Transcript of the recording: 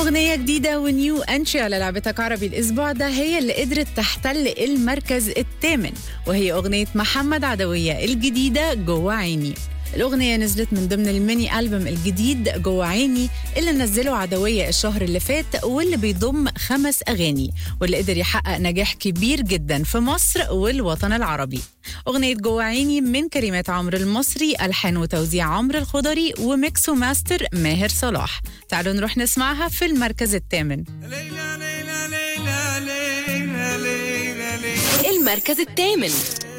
أغنية جديدة ونيو انتري على لعبتك عربي الأسبوع ده هي اللي قدرت تحتل المركز الثامن وهي أغنية محمد عدوية الجديدة جوه عيني الأغنية نزلت من ضمن الميني ألبوم الجديد جوه عيني اللي نزله عدوية الشهر اللي فات واللي بيضم خمس أغاني واللي قدر يحقق نجاح كبير جدا في مصر والوطن العربي أغنية جوه عيني من كلمات عمرو المصري ألحان وتوزيع عمرو الخضري وميكس وماستر ماهر صلاح تعالوا نروح نسمعها في المركز الثامن المركز الثامن